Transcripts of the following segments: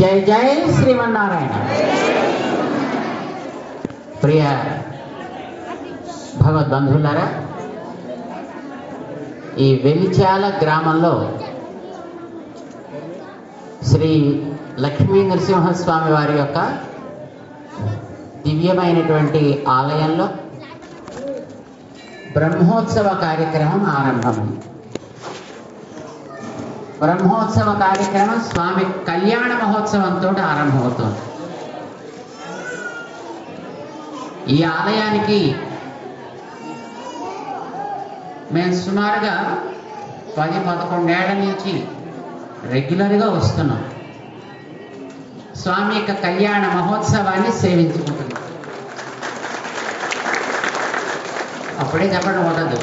జై జై శ్రీమన్నారాయణ ప్రియ భగవద్బంధువులారా ఈ వెలిచాల గ్రామంలో శ్రీ లక్ష్మీ నరసింహస్వామి వారి యొక్క దివ్యమైనటువంటి ఆలయంలో బ్రహ్మోత్సవ కార్యక్రమం ఆరంభమైంది బ్రహ్మోత్సవ కార్యక్రమం స్వామి కళ్యాణ మహోత్సవంతో ఆరంభమవుతోంది ఈ ఆలయానికి మేము సుమారుగా పది పదకొండేళ్ల నుంచి రెగ్యులర్గా వస్తున్నాం స్వామి యొక్క కళ్యాణ మహోత్సవాన్ని సేవించుకుంటున్నాం అప్పుడే చెప్పడం ఉండదు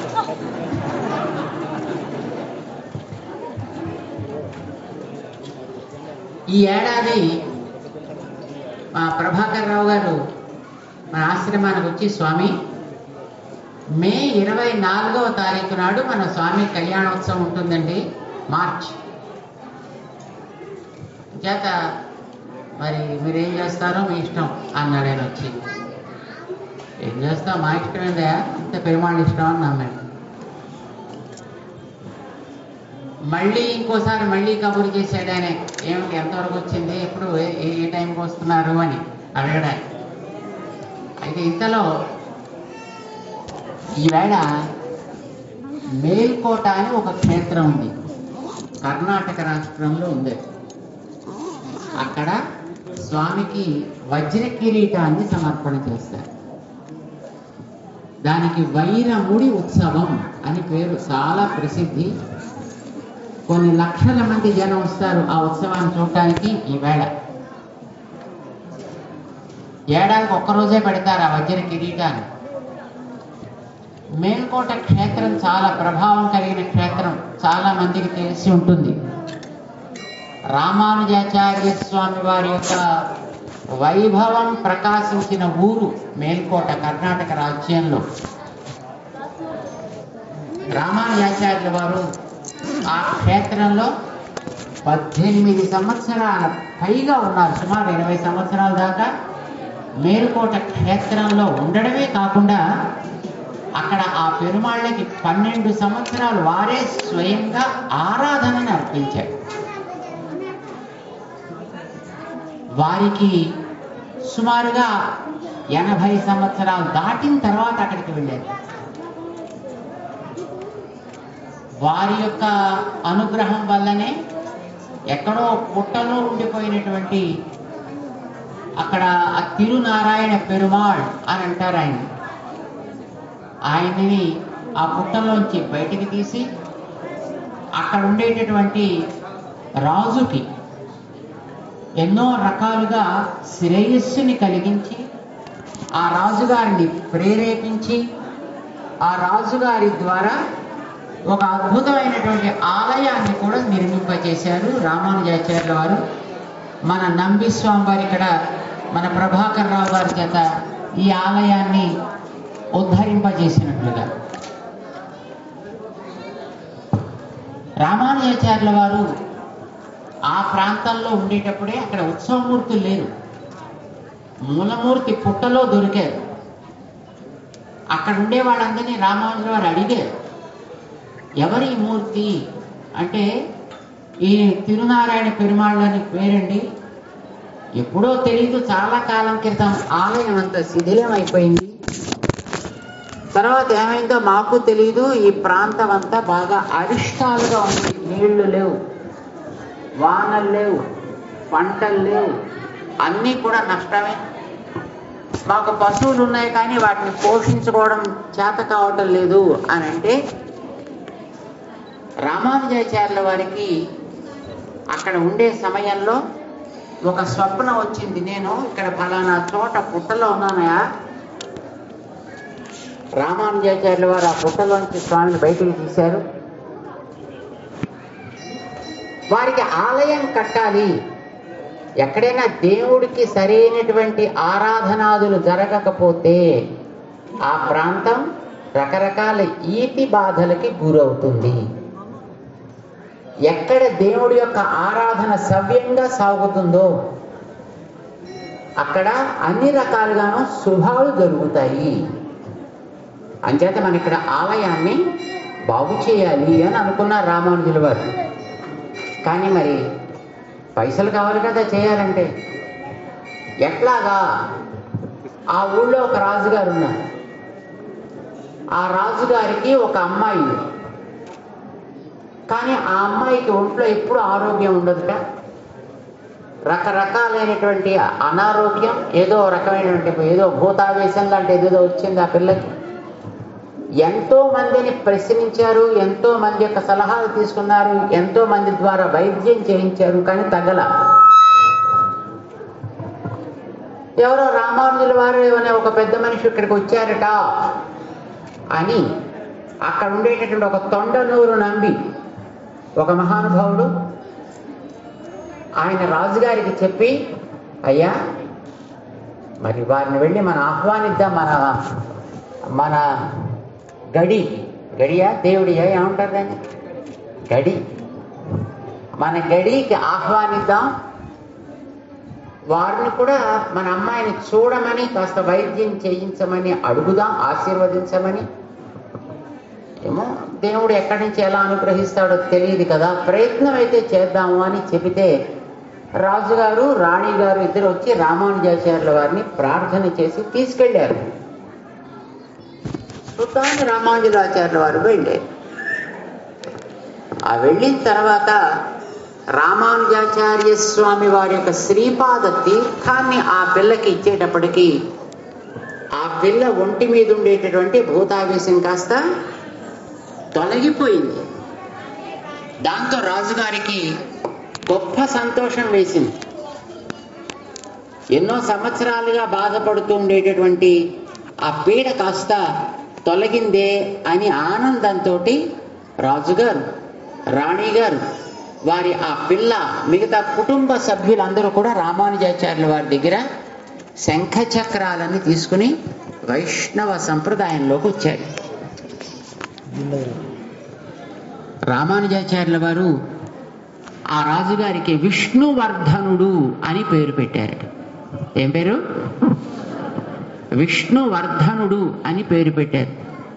ఈ ఏడాది మా ప్రభాకర్ రావు గారు మన ఆశ్రమానికి వచ్చి స్వామి మే ఇరవై నాలుగవ తారీఖు నాడు మన స్వామి కళ్యాణోత్సవం ఉంటుందండి మార్చ్ చేత మరి మీరేం చేస్తారో మీ ఇష్టం అన్నాడు ఆయన వచ్చి ఏం చేస్తాం మా ఇష్టం ఏందా అంత పెరుమాళ్ ఇష్టం అన్నా మేము మళ్ళీ ఇంకోసారి మళ్ళీ కబురు చేశాడు ఆయన ఏమిటి ఎంతవరకు వచ్చింది ఎప్పుడు ఏ- ఏ ఏ టైంకి వస్తున్నారు అని అడగడానికి అయితే ఇంతలో ఈవేళ మేల్కోట అని ఒక క్షేత్రం ఉంది కర్ణాటక రాష్ట్రంలో ఉంది అక్కడ స్వామికి వజ్ర కిరీటాన్ని సమర్పణ చేస్తారు దానికి వైరముడి ఉత్సవం అని పేరు చాలా ప్రసిద్ధి కొన్ని లక్షల మంది జనం వస్తారు ఆ ఉత్సవాన్ని చూడటానికి ఈవేళ ఏడాదికి ఒక్కరోజే పెడతారు ఆ వజ్ర కిరీటాన్ని మేల్కోట క్షేత్రం చాలా ప్రభావం కలిగిన క్షేత్రం చాలా మందికి తెలిసి ఉంటుంది రామానుజాచార్య స్వామి వారి యొక్క వైభవం ప్రకాశించిన ఊరు మేల్కోట కర్ణాటక రాజ్యంలో రామానుజాచార్యుల వారు ఆ క్షేత్రంలో పద్దెనిమిది సంవత్సరాల పైగా ఉన్నారు సుమారు ఇరవై సంవత్సరాల దాకా మేలుకోట క్షేత్రంలో ఉండడమే కాకుండా అక్కడ ఆ పెరుమాళ్ళకి పన్నెండు సంవత్సరాలు వారే స్వయంగా ఆరాధనని అర్పించారు వారికి సుమారుగా ఎనభై సంవత్సరాలు దాటిన తర్వాత అక్కడికి వెళ్ళారు వారి యొక్క అనుగ్రహం వల్లనే ఎక్కడో పుట్టలో ఉండిపోయినటువంటి అక్కడ ఆ తిరునారాయణ పెరుమాళ్ అని అంటారు ఆయన ఆయనని ఆ పుట్టలోంచి బయటికి తీసి అక్కడ ఉండేటటువంటి రాజుకి ఎన్నో రకాలుగా శ్రేయస్సుని కలిగించి ఆ రాజుగారిని ప్రేరేపించి ఆ రాజుగారి ద్వారా ఒక అద్భుతమైనటువంటి ఆలయాన్ని కూడా నిర్మింపచేశారు రామానుజాచార్యుల వారు మన నంబి స్వామి వారు ఇక్కడ మన ప్రభాకర్ రావు గారి చేత ఈ ఆలయాన్ని ఉద్ధరింపజేసినట్లుగా రామానుజాచార్యుల వారు ఆ ప్రాంతంలో ఉండేటప్పుడే అక్కడ ఉత్సవమూర్తులు లేరు మూలమూర్తి పుట్టలో దొరికారు అక్కడ ఉండే వాళ్ళందరినీ రామానుజుల వారు అడిగారు ఎవరి ఈ మూర్తి అంటే ఈ తిరునారాయణ పెరుమాళ్ళని పేరండి ఎప్పుడో తెలియదు చాలా కాలం క్రితం ఆలయం అంత శిథిలం అయిపోయింది తర్వాత ఏమైందో మాకు తెలియదు ఈ ప్రాంతం అంతా బాగా అరిష్టాలుగా ఉంది నీళ్లు లేవు వానలు లేవు పంటలు లేవు అన్నీ కూడా నష్టమే మాకు పశువులు ఉన్నాయి కానీ వాటిని పోషించుకోవడం చేత కావటం లేదు అని అంటే రామానుజాచార్యుల వారికి అక్కడ ఉండే సమయంలో ఒక స్వప్నం వచ్చింది నేను ఇక్కడ ఫలానా చోట పుట్టలో ఉన్నానయా రామానుజాచార్యుల వారు ఆ పుట్టలోంచి స్వామిని బయటికి తీశారు వారికి ఆలయం కట్టాలి ఎక్కడైనా దేవుడికి సరైనటువంటి ఆరాధనాదులు జరగకపోతే ఆ ప్రాంతం రకరకాల ఈతి బాధలకి గురవుతుంది ఎక్కడ దేవుడి యొక్క ఆరాధన సవ్యంగా సాగుతుందో అక్కడ అన్ని రకాలుగాను శుభాలు జరుగుతాయి అంచేత మన ఇక్కడ ఆలయాన్ని బాగు చేయాలి అని అనుకున్నారు రామానుజుల వారు కానీ మరి పైసలు కావాలి కదా చేయాలంటే ఎట్లాగా ఆ ఊళ్ళో ఒక రాజుగారు ఉన్నారు ఆ రాజుగారికి ఒక అమ్మాయి ఉంది కానీ ఆ అమ్మాయికి ఒంట్లో ఎప్పుడు ఆరోగ్యం ఉండదుట రకరకాలైనటువంటి అనారోగ్యం ఏదో రకమైనటువంటి ఏదో భూతావేశం లాంటి ఏదేదో వచ్చింది ఆ పిల్లకి ఎంతో మందిని ప్రశ్నించారు ఎంతో మంది యొక్క సలహాలు తీసుకున్నారు ఎంతో మంది ద్వారా వైద్యం చేయించారు కానీ తగ్గల ఎవరో రామానుజుల వారు అనే ఒక పెద్ద మనిషి ఇక్కడికి వచ్చారట అని అక్కడ ఉండేటటువంటి ఒక తొండనూరు నంబి ఒక మహానుభావుడు ఆయన రాజుగారికి చెప్పి అయ్యా మరి వారిని వెళ్ళి మనం ఆహ్వానిద్దాం మన మన గడి గడియా దేవుడియా ఏమంటారు దాన్ని గడి మన గడికి ఆహ్వానిద్దాం వారిని కూడా మన అమ్మాయిని చూడమని కాస్త వైద్యం చేయించమని అడుగుదాం ఆశీర్వదించమని ఏమో దేవుడు ఎక్కడి నుంచి ఎలా అనుగ్రహిస్తాడో తెలియదు కదా ప్రయత్నం అయితే చేద్దాము అని చెబితే రాజుగారు రాణి గారు ఇద్దరు వచ్చి రామానుజాచార్యుల వారిని ప్రార్థన చేసి తీసుకెళ్లారు చూద్దామని రామానుజాచార్యుల వారు వెళ్ళారు ఆ వెళ్ళిన తర్వాత రామానుజాచార్య స్వామి వారి యొక్క శ్రీపాద తీర్థాన్ని ఆ పిల్లకి ఇచ్చేటప్పటికి ఆ పిల్ల ఒంటి మీద ఉండేటటువంటి భూతావేశం కాస్త తొలగిపోయింది దాంతో రాజుగారికి గొప్ప సంతోషం వేసింది ఎన్నో సంవత్సరాలుగా బాధపడుతూ ఉండేటటువంటి ఆ పీడ కాస్త తొలగిందే అని ఆనందంతో రాజుగారు రాణిగారు వారి ఆ పిల్ల మిగతా కుటుంబ సభ్యులందరూ కూడా రామానుజాచార్యుల వారి దగ్గర శంఖ చక్రాలని తీసుకుని వైష్ణవ సంప్రదాయంలోకి వచ్చారు రామానుజాచార్యుల వారు ఆ రాజుగారికి విష్ణువర్ధనుడు అని పేరు పెట్టారట ఏం పేరు విష్ణువర్ధనుడు అని పేరు పెట్టారు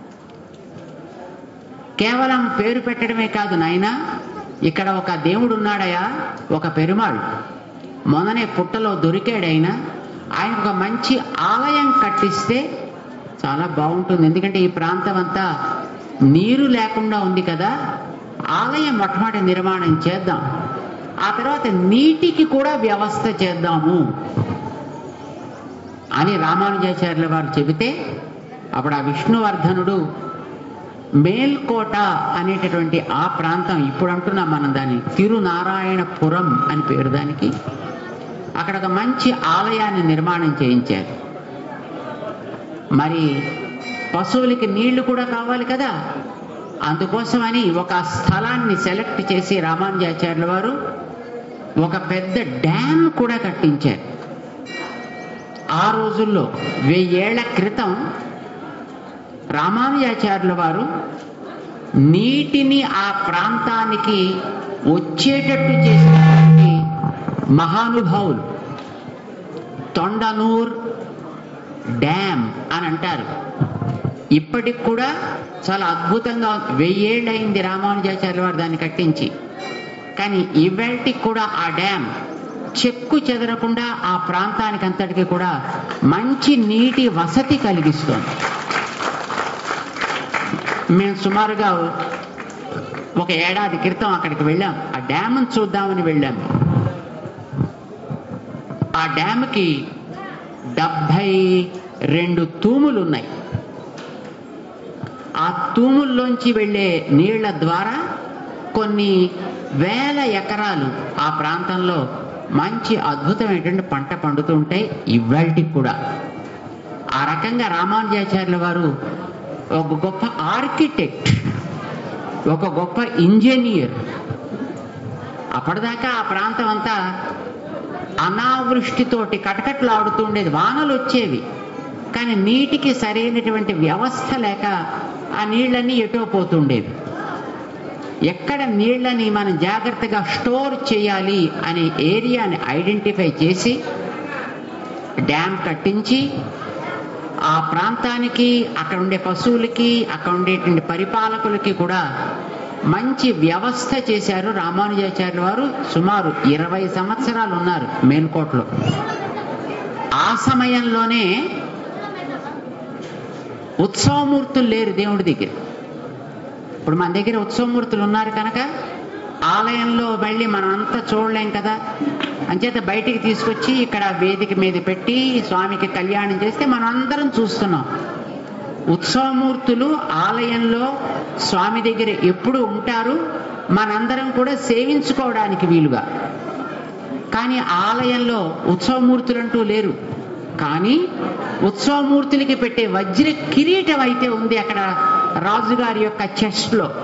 కేవలం పేరు పెట్టడమే కాదు నాయన ఇక్కడ ఒక దేవుడు ఉన్నాడయా ఒక పెరుమాళ్ మొన్ననే పుట్టలో దొరికాడైనా ఆయన ఒక మంచి ఆలయం కట్టిస్తే చాలా బాగుంటుంది ఎందుకంటే ఈ ప్రాంతం అంతా నీరు లేకుండా ఉంది కదా ఆలయం మొట్టమొదటి నిర్మాణం చేద్దాం ఆ తర్వాత నీటికి కూడా వ్యవస్థ చేద్దాము అని రామానుజాచార్యుల వారు చెబితే అప్పుడు ఆ విష్ణువర్ధనుడు మేల్కోట అనేటటువంటి ఆ ప్రాంతం ఇప్పుడు అంటున్నాం మనం దాన్ని తిరునారాయణపురం అని పేరు దానికి అక్కడ ఒక మంచి ఆలయాన్ని నిర్మాణం చేయించారు మరి పశువులకి నీళ్లు కూడా కావాలి కదా అందుకోసమని ఒక స్థలాన్ని సెలెక్ట్ చేసి రామానుజాచార్యుల వారు ఒక పెద్ద డ్యామ్ కూడా కట్టించారు ఆ రోజుల్లో వెయ్యేళ్ల క్రితం రామానుజాచార్యుల వారు నీటిని ఆ ప్రాంతానికి వచ్చేటట్టు చేసినటువంటి మహానుభావులు తొండనూర్ డ్యామ్ అని అంటారు ఇప్పటికి కూడా చాలా అద్భుతంగా ఉంది. వెయ్యేళ్ళయింది రామానుజాచార్య వారు దాన్ని కట్టించి కానీ ఇవాటికి కూడా ఆ డ్యామ్ చెక్కు చెదరకుండా ఆ ప్రాంతానికి అంతటికి కూడా మంచి నీటి వసతి కలిగిస్తోంది మేము సుమారుగా ఒక ఏడాది క్రితం అక్కడికి వెళ్ళాం ఆ డ్యామ్ను చూద్దామని వెళ్ళాం ఆ డ్యామ్కి డెబ్భై రెండు తూములు ఉన్నాయి ఆ తూముల్లోంచి వెళ్ళే నీళ్ల ద్వారా కొన్ని వేల ఎకరాలు ఆ ప్రాంతంలో మంచి అద్భుతమైనటువంటి పంట పండుతూ ఉంటాయి ఇవాళకి కూడా ఆ రకంగా రామానుజాచార్యుల వారు ఒక గొప్ప ఆర్కిటెక్ట్ ఒక గొప్ప ఇంజనీర్ అప్పటిదాకా ఆ ప్రాంతం అంతా అనావృష్టితోటి కటకట్లాడుతూ ఉండేది వానలు వచ్చేవి కానీ నీటికి సరైనటువంటి వ్యవస్థ లేక ఆ నీళ్ళన్నీ ఎటో పోతుండేవి ఎక్కడ నీళ్ళని మనం జాగ్రత్తగా స్టోర్ చేయాలి అనే ఏరియాని ఐడెంటిఫై చేసి డ్యామ్ కట్టించి ఆ ప్రాంతానికి అక్కడ ఉండే పశువులకి అక్కడ ఉండేటువంటి పరిపాలకులకి కూడా మంచి వ్యవస్థ చేశారు రామానుజాచార్యుల వారు సుమారు ఇరవై సంవత్సరాలు ఉన్నారు మేల్కోటలో ఆ సమయంలోనే ఉత్సవమూర్తులు లేరు దేవుడి దగ్గర ఇప్పుడు మన దగ్గర ఉత్సవమూర్తులు ఉన్నారు కనుక ఆలయంలో వెళ్ళి మనం అంతా చూడలేం కదా అంచేత బయటికి తీసుకొచ్చి ఇక్కడ వేదిక మీద పెట్టి స్వామికి కళ్యాణం చేస్తే మనం అందరం చూస్తున్నాం ఉత్సవమూర్తులు ఆలయంలో స్వామి దగ్గర ఎప్పుడు ఉంటారు మనందరం కూడా సేవించుకోవడానికి వీలుగా కానీ ఆలయంలో ఉత్సవమూర్తులంటూ లేరు కానీ ఉత్సవమూర్తులకి పెట్టే వజ్ర కిరీటం అయితే ఉంది అక్కడ రాజుగారి యొక్క చెస్ట్ లో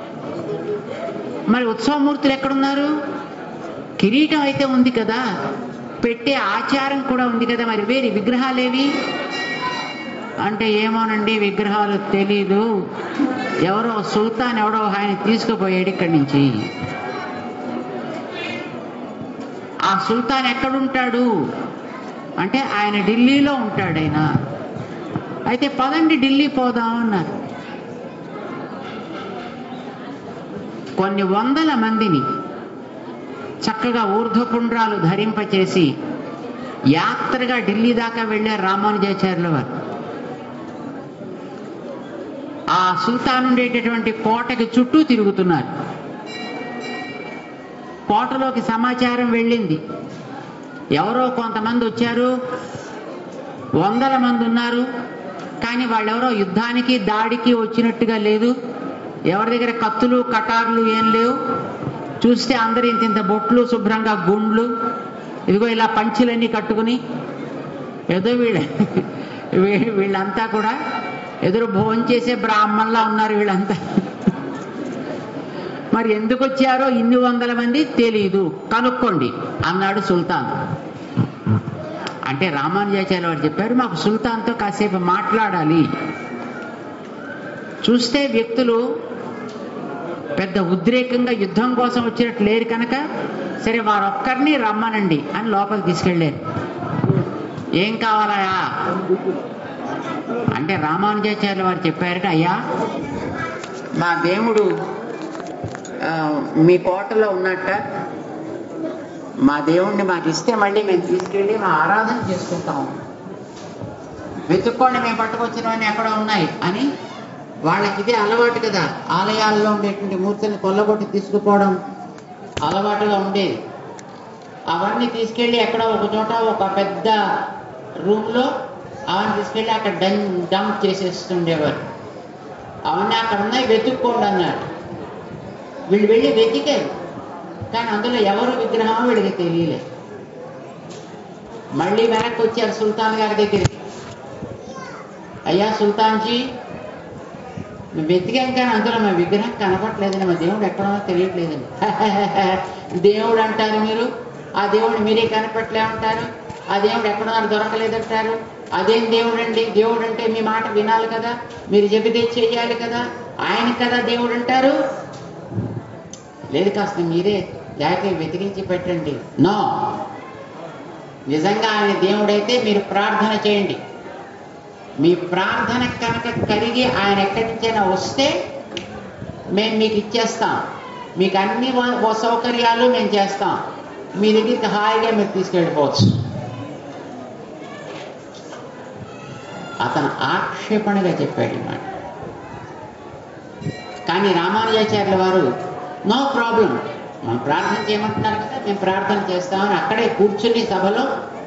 మరి ఉత్సవమూర్తులు ఎక్కడున్నారు కిరీటం అయితే ఉంది కదా పెట్టే ఆచారం కూడా ఉంది కదా మరి వేరే విగ్రహాలేవి అంటే ఏమోనండి విగ్రహాలు తెలీదు ఎవరో సుల్తాన్ ఎవడో ఆయన తీసుకుపోయాడు ఇక్కడి నుంచి ఆ సుల్తాన్ ఎక్కడుంటాడు అంటే ఆయన ఢిల్లీలో ఉంటాడు ఆయన అయితే పదండి ఢిల్లీ పోదాం అన్నారు కొన్ని వందల మందిని చక్కగా ఊర్ధ్వపుండ్రాలు ధరింపచేసి యాత్రగా ఢిల్లీ దాకా వెళ్ళారు రామానుజాచార్యుల వారు ఆ సుల్తాన్ ఉండేటటువంటి కోటకి చుట్టూ తిరుగుతున్నారు కోటలోకి సమాచారం వెళ్ళింది ఎవరో కొంతమంది వచ్చారు వందల మంది ఉన్నారు కానీ వాళ్ళెవరో యుద్ధానికి దాడికి వచ్చినట్టుగా లేదు ఎవరి దగ్గర కత్తులు కటార్లు ఏం లేవు చూస్తే అందరు ఇంత ఇంత బొట్లు శుభ్రంగా గుండ్లు ఇదిగో ఇలా పంచులన్నీ కట్టుకుని ఏదో వీళ్ళ వీ- వీళ్ళంతా కూడా ఎదురు భోజనం చేసే బ్రాహ్మణులా ఉన్నారు వీళ్ళంతా మరి ఎందుకు వచ్చారో ఇన్ని వందల మంది తెలియదు కనుక్కోండి అన్నాడు సుల్తాన్ అంటే రామానుజాచార్య వారు చెప్పారు మాకు సుల్తాన్తో కాసేపు మాట్లాడాలి చూస్తే వ్యక్తులు పెద్ద ఉద్రేకంగా యుద్ధం కోసం వచ్చినట్టు లేరు కనుక సరే వారొక్కరిని రమ్మనండి అని లోపలికి తీసుకెళ్ళారు ఏం కావాలా అంటే రామానుజాచార్యుల వారు చెప్పారట అయ్యా మా దేవుడు ఆ, మీ కోటలో ఉన్నట్ట మా దేవుణ్ణి మాకు ఇస్తే మళ్ళీ మేము తీసుకెళ్ళి మా ఆరాధన చేసుకుంటాం వెతుక్కోండి మేము పట్టుకొచ్చినవన్నీ ఎక్కడ ఉన్నాయి అని వాళ్ళకి ఇదే అలవాటు కదా ఆలయాల్లో ఉండేటువంటి మూర్తిని కొల్లగొట్టి తీసుకుపోవడం అలవాటుగా ఉండేది అవన్నీ తీసుకెళ్ళి ఎక్కడ ఒక చోట ఒక పెద్ద రూమ్లో అవన్నీ తీసుకెళ్ళి అక్కడ డం డంప్ చేసేస్తుండేవారు అవన్నీ అక్కడ ఉన్నాయి వెతుక్కోండి అన్నారు వీళ్ళు వెళ్ళి వెతికారు కానీ అందులో ఎవరు విగ్రహం వీళ్ళకి తెలియలేదు మళ్ళీ వెనక్కి వచ్చారు సుల్తాన్ గారి దగ్గరికి అయ్యా సుల్తాన్జీ మేము వెతికాం కానీ అందులో మా విగ్రహం కనపట్లేదండి మా దేవుడు ఎక్కడో తెలియట్లేదండి దేవుడు అంటారు మీరు ఆ దేవుడు మీరే కనపట్లే అంటారు ఆ దేవుడు ఎక్కడో దొరకలేదంటారు అదేం దేవుడు అండి దేవుడు అంటే మీ మాట వినాలి కదా మీరు చెబితే చెయ్యాలి కదా ఆయన కదా దేవుడు అంటారు లేదు కాస్త మీరే లేకపోతే వెతికించి పెట్టండి నో నిజంగా ఆయన దేవుడైతే మీరు ప్రార్థన చేయండి మీ ప్రార్థన కనుక కలిగి ఆయన ఎక్కడి నుంచైనా వస్తే మేము మీకు ఇచ్చేస్తాం మీకు అన్ని వ- వ- సౌకర్యాలు మేము చేస్తాం మీ దగ్గరికి హాయిగా మీరు తీసుకెళ్ళిపోవచ్చు అతను ఆక్షేపణగా చెప్పాడు ఈ మాట కానీ రామానుజాచార్యుల వారు నో ప్రాబ్లం మనం ప్రార్థన చేయమంటున్నారు కదా మేము ప్రార్థన చేస్తామని అక్కడే కూర్చుని సభలో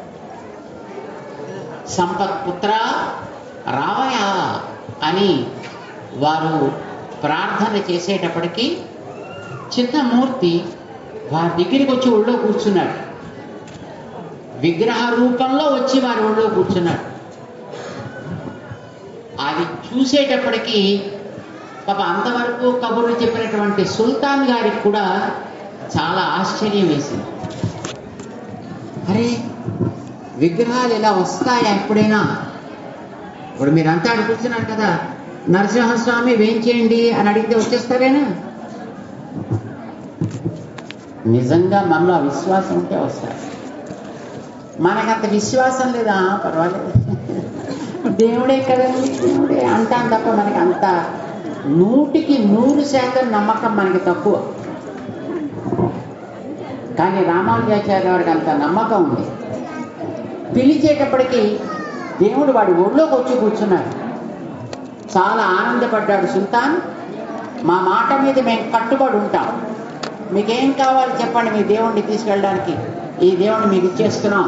సంపత్ పుత్ర రావయా అని వారు ప్రార్థన చేసేటప్పటికి చిన్న మూర్తి వారి దగ్గరికి వచ్చి ఒళ్ళో కూర్చున్నాడు విగ్రహ రూపంలో వచ్చి వారి ఒళ్ళో కూర్చున్నాడు అది చూసేటప్పటికి పాప అంతవరకు కబుర్లు చెప్పినటువంటి సుల్తాన్ గారికి కూడా చాలా ఆశ్చర్యం వేసింది అరే విగ్రహాలు ఇలా వస్తాయా ఎప్పుడైనా ఇప్పుడు మీరంతా అక్కడ కూర్చున్నారు కదా నరసింహస్వామి వేయించేయండి అని అడిగితే వచ్చేస్తారేనా నిజంగా మనలో ఆ విశ్వాసం ఉంటే వస్తారు మనకంత విశ్వాసం లేదా పర్వాలేదు దేవుడే కదండి దేవుడే అంటాం తప్ప మనకి అంత నూటికి నూరు శాతం నమ్మకం మనకి తక్కువ కానీ రామానుజాచార్య వారికి అంత నమ్మకం ఉంది పిలిచేటప్పటికి దేవుడు వాడి ఒళ్ళోకి వచ్చి కూర్చున్నాడు చాలా ఆనందపడ్డాడు సుల్తాన్ మా మాట మీద మేము కట్టుబడి ఉంటాం మీకేం కావాలి చెప్పండి మీ దేవుణ్ణి తీసుకెళ్ళడానికి ఈ దేవుణ్ణి మీకు ఇచ్చేస్తున్నాం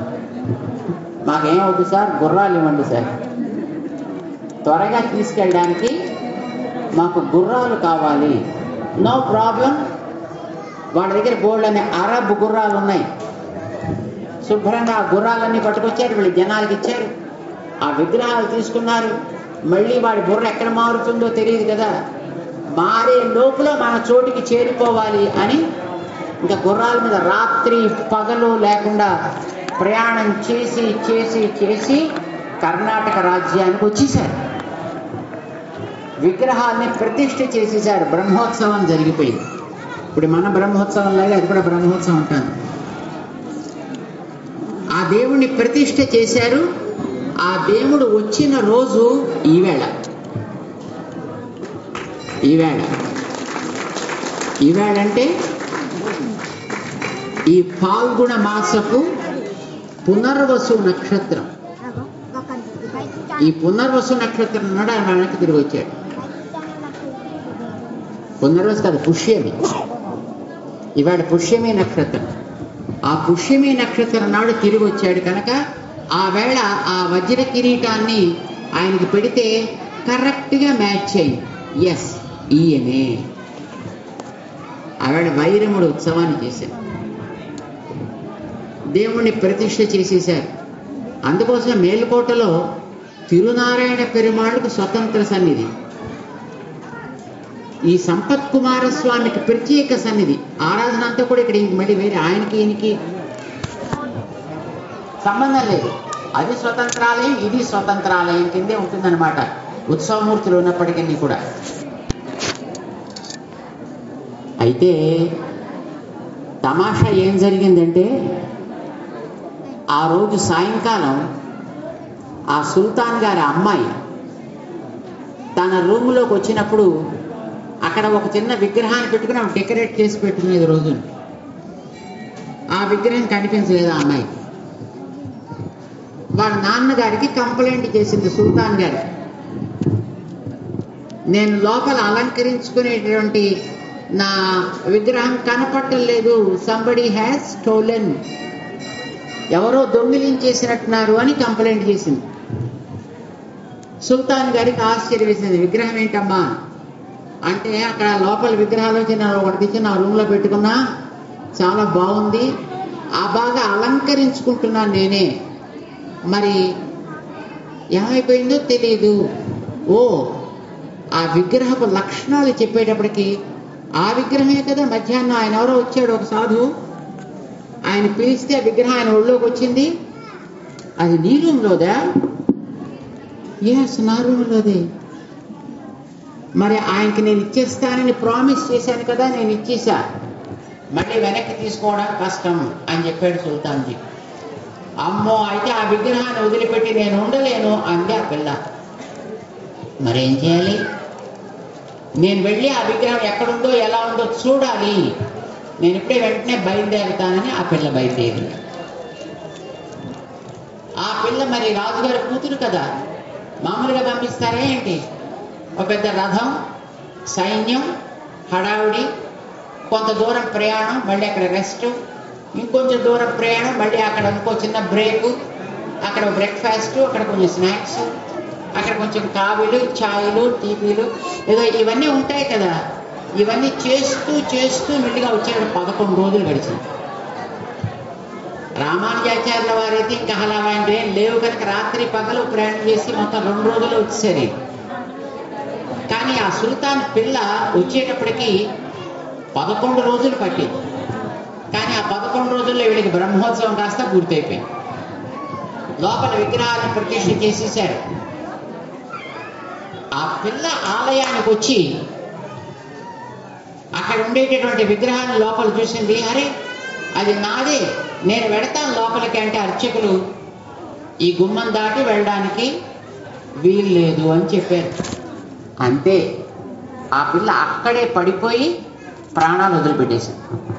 మాకేం వద్దు సార్ గుర్రాలు ఇవ్వండి సార్ త్వరగా తీసుకెళ్ళడానికి మాకు గుర్రాలు కావాలి నో ప్రాబ్లం వాళ్ళ దగ్గర బోల్డ్ అనే అరబ్ గుర్రాలు ఉన్నాయి శుభ్రంగా ఆ గుర్రాలన్నీ పట్టుకొచ్చారు వీళ్ళు జనాలకి ఇచ్చారు ఆ విగ్రహాలు తీసుకున్నారు మళ్ళీ వాడి బుర్ర ఎక్కడ మారుతుందో తెలియదు కదా మారే లోపల మన చోటికి చేరిపోవాలి అని ఇంకా గుర్రాల మీద రాత్రి పగలు లేకుండా ప్రయాణం చేసి చేసి చేసి కర్ణాటక రాజ్యానికి వచ్చేసారు విగ్రహాల్ని ప్రతిష్ఠ చేసేసారు బ్రహ్మోత్సవం జరిగిపోయింది ఇప్పుడు మన బ్రహ్మోత్సవం లాగా అది కూడా బ్రహ్మోత్సవం ఉంటుంది ఆ దేవుణ్ణి ప్రతిష్ఠ చేశారు ఆ దేవుడు వచ్చిన రోజు ఈవేళ ఈవేళ ఈవేళ అంటే ఈ పాల్గొన మాసపు పునర్వసు నక్షత్రం ఈ పునర్వసు నక్షత్రం నాడు ఆయన వెనక్కి తిరిగి వచ్చాడు పునర్వసు కాదు పుష్యమి ఇవాళ పుష్యమి నక్షత్రం ఆ పుష్యమి నక్షత్రం నాడు తిరిగి వచ్చాడు కనుక ఆ వేళ ఆ వజ్ర కిరీటాన్ని ఆయనకి పెడితే కరెక్ట్గా మ్యాచ్ అయింది ఎస్ ఈయనే ఆవిడ వైరముడు ఉత్సవాన్ని చేశారు దేవుణ్ణి ప్రతిష్ఠ చేసేశారు అందుకోసం మేలుకోటలో తిరునారాయణ పెరుమాళ్ళకు స్వతంత్ర సన్నిధి ఈ సంపత్ కుమార స్వామికి ప్రత్యేక సన్నిధి ఆరాధన అంతా కూడా ఇక్కడ ఇంక మళ్ళీ వేరే ఆయనకి ఈయనకి సంబంధం లేదు అది స్వతంత్రాలయం ఇది స్వతంత్రాలయం కిందే ఉంటుందన్నమాట ఉత్సవమూర్తులు ఉన్నప్పటికీ కూడా అయితే తమాషా ఏం జరిగిందంటే ఆ రోజు సాయంకాలం ఆ సుల్తాన్ గారి అమ్మాయి తన రూమ్లోకి వచ్చినప్పుడు అక్కడ ఒక చిన్న విగ్రహాన్ని పెట్టుకుని ఆమె డెకరేట్ చేసి పెట్టుకునేది రోజు ఆ విగ్రహం కనిపించలేదు ఆ అమ్మాయి వాళ్ళ నాన్నగారికి కంప్లైంట్ చేసింది సుల్తాన్ గారు నేను లోపల అలంకరించుకునేటువంటి నా విగ్రహం కనపట్టలేదు సంబడి హ్యాస్ స్టోలెన్ ఎవరో దొంగిలించేసినట్టున్నారు అని కంప్లైంట్ చేసింది సుల్తాన్ గారికి ఆశ్చర్యం వేసింది విగ్రహం ఏంటమ్మా అంటే అక్కడ లోపల విగ్రహాలు వచ్చి నేను ఒకటి తెచ్చి నా రూమ్లో పెట్టుకున్నా చాలా బాగుంది ఆ బాగా అలంకరించుకుంటున్నాను నేనే మరి ఏమైపోయిందో తెలియదు ఓ ఆ విగ్రహపు లక్షణాలు చెప్పేటప్పటికి ఆ విగ్రహమే కదా మధ్యాహ్నం ఆయన ఎవరో వచ్చాడు ఒక సాధువు ఆయన పిలిస్తే ఆ విగ్రహం ఆయన ఒళ్ళోకి వచ్చింది అది నీ రూమ్లోదా ఎస్ నా రూమ్లోదే మరి ఆయనకి నేను ఇచ్చేస్తానని ప్రామిస్ చేశాను కదా నేను ఇచ్చేసా మళ్ళీ వెనక్కి తీసుకోవడం కష్టం అని చెప్పాడు సుల్తాన్జీ అమ్మో అయితే ఆ విగ్రహాన్ని వదిలిపెట్టి నేను ఉండలేను అంది ఆ పిల్ల మరేం చేయాలి నేను వెళ్ళి ఆ విగ్రహం ఎక్కడుందో ఎలా ఉందో చూడాలి నేను ఇప్పుడే వెంటనే బయలుదేరుతానని ఆ పిల్ల బయలుదేరి ఆ పిల్ల మరి రాజుగారి కూతురు కదా మామూలుగా పంపిస్తారా ఏంటి ఒక పెద్ద రథం సైన్యం హడావుడి కొంత దూరం ప్రయాణం మళ్ళీ అక్కడ రెస్ట్ ఇంకొంచెం దూరం ప్రయాణం మళ్ళీ అక్కడ ఇంకో చిన్న బ్రేకు అక్కడ బ్రేక్ఫాస్ట్ అక్కడ కొంచెం స్నాక్స్ అక్కడ కొంచెం కావిలు ఛాయలు టీపీలు ఏదో ఇవన్నీ ఉంటాయి కదా ఇవన్నీ చేస్తూ చేస్తూ మెల్లిగా వచ్చాడు పదకొండు రోజులు గడిచింది రామానుజాచార్యుల వారైతే ఇంకా అలా అంటే ఏం లేవు కనుక రాత్రి పగలు ప్రయాణం చేసి మొత్తం రెండు రోజులు వచ్చేసరి కానీ ఆ సుల్తాన్ పిల్ల వచ్చేటప్పటికి పదకొండు రోజులు పట్టింది కానీ ఆ పదకొండు రోజుల్లో వీడికి బ్రహ్మోత్సవం కాస్త పూర్తయిపోయింది లోపల విగ్రహాలను ప్రతిష్ఠ చేసేసారు ఆ పిల్ల ఆలయానికి వచ్చి అక్కడ ఉండేటటువంటి విగ్రహాన్ని లోపల చూసింది అరే అది నాదే నేను వెడతాను లోపలికి అంటే అర్చకులు ఈ గుమ్మం దాటి వెళ్ళడానికి వీలు లేదు అని చెప్పారు అంతే ఆ పిల్ల అక్కడే పడిపోయి ప్రాణాలు వదిలిపెట్టేసింది